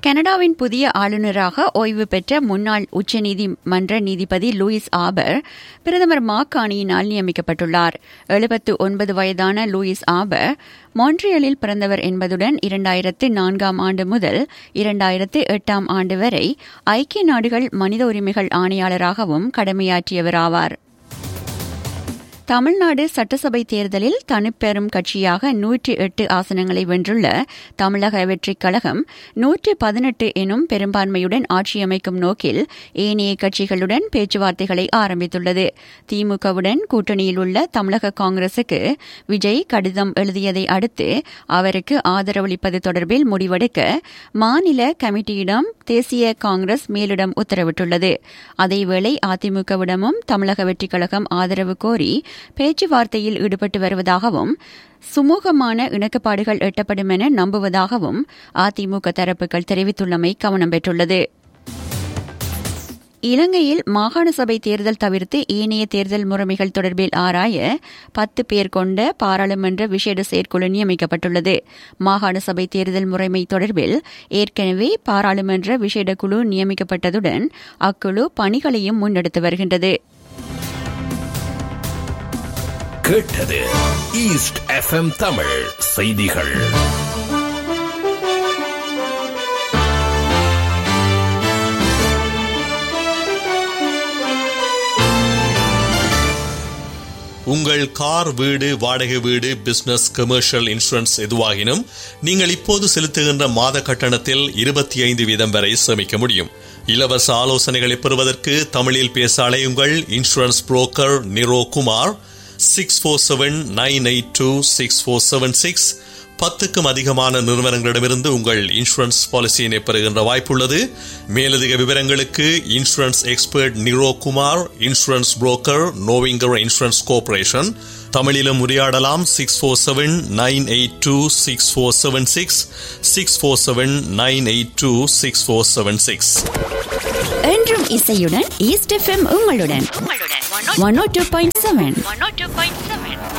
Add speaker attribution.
Speaker 1: கனடாவின் புதிய ஆளுநராக ஓய்வு பெற்ற முன்னாள் உச்சநீதிமன்ற நீதிபதி லூயிஸ் ஆபர் பிரதமர் மாக்கானியினால் நியமிக்கப்பட்டுள்ளார் எழுபத்து ஒன்பது வயதான லூயிஸ் ஆபர் மான்ட்ரியலில் பிறந்தவர் என்பதுடன் இரண்டாயிரத்து நான்காம் ஆண்டு முதல் இரண்டாயிரத்து எட்டாம் ஆண்டு வரை ஐக்கிய நாடுகள் மனித உரிமைகள் ஆணையாளராகவும் கடமையாற்றியவராவார் தமிழ்நாடு சட்டசபை தேர்தலில் தனிப்பெரும் கட்சியாக நூற்றி எட்டு ஆசனங்களை வென்றுள்ள தமிழக வெற்றிக் கழகம் நூற்று பதினெட்டு எனும் பெரும்பான்மையுடன் ஆட்சியமைக்கும் நோக்கில் ஏனைய கட்சிகளுடன் பேச்சுவார்த்தைகளை ஆரம்பித்துள்ளது திமுகவுடன் கூட்டணியில் உள்ள தமிழக காங்கிரசுக்கு விஜய் கடிதம் எழுதியதை அடுத்து அவருக்கு ஆதரவளிப்பது தொடர்பில் முடிவெடுக்க மாநில கமிட்டியிடம் தேசிய காங்கிரஸ் மேலிடம் உத்தரவிட்டுள்ளது அதேவேளை அதிமுகவிடமும் தமிழக வெற்றிக் கழகம் ஆதரவு கோரி பேச்சுவார்த்தையில் ஈடுபட்டு வருவதாகவும் சுமூகமான இணக்கப்பாடுகள் எட்டப்படும் என நம்புவதாகவும் அதிமுக தரப்புகள் தெரிவித்துள்ளமை கவனம் பெற்றுள்ளது இலங்கையில் மாகாண சபை தேர்தல் தவிர்த்து ஏனைய தேர்தல் முறைமைகள் தொடர்பில் ஆராய பத்து பேர் கொண்ட பாராளுமன்ற விசேட செயற்குழு நியமிக்கப்பட்டுள்ளது மாகாண சபை தேர்தல் முறைமை தொடர்பில் ஏற்கனவே பாராளுமன்ற விசேட குழு நியமிக்கப்பட்டதுடன் அக்குழு பணிகளையும் முன்னெடுத்து வருகின்றது
Speaker 2: கேட்டது ஈஸ்ட் எஃப்எம் தமிழ் செய்திகள்
Speaker 3: உங்கள் கார் வீடு வாடகை வீடு பிசினஸ் கமர்ஷியல் இன்சூரன்ஸ் எதுவாகினும் நீங்கள் இப்போது செலுத்துகின்ற மாத கட்டணத்தில் இருபத்தி ஐந்து வீதம் வரை சேமிக்க முடியும் இலவச ஆலோசனைகளை பெறுவதற்கு தமிழில் பேச அலையுங்கள் insurance broker Niro Kumar six four seven nine eight two six four seven six பத்துக்கும் அதிகமான நிறுவனங்களிடமிருந்து உங்கள் இன்சூரன்ஸ் பாலிசியினை பெறுகின்ற வாய்ப்புள்ளது மேலதிக விவரங்களுக்கு insurance expert Niro Kumar insurance broker நோவிங்கர் இன்சூரன்ஸ் கோர்பரேஷன் தமிழிலும் உரையாடலாம் six four seven nine eight two six four seven six six four seven nine eight two six four seven six
Speaker 1: என்றும் இசையுடன் ஈஸ்ட் எஃப்எம் உங்களுடன் one O two point seven